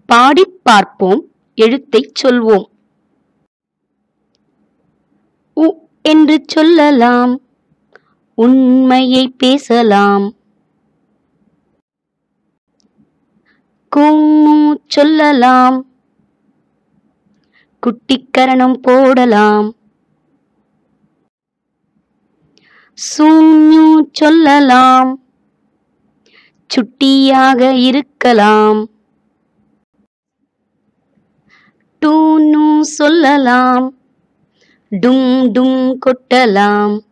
பாடிப் பார்ப்போம் எழுத்தைச் சொல்வோம் உ என்று சொல்லலாம் உண்மையை பேசலாம் கும்மு சொல்லலாம் குட்டிக்கரணம் போடலாம் சூன்யு சொல்லலாம் சுட்டியாக இருக்கலாம் டூனு சொல்லலாம் டும் டும் கொட்டலாம்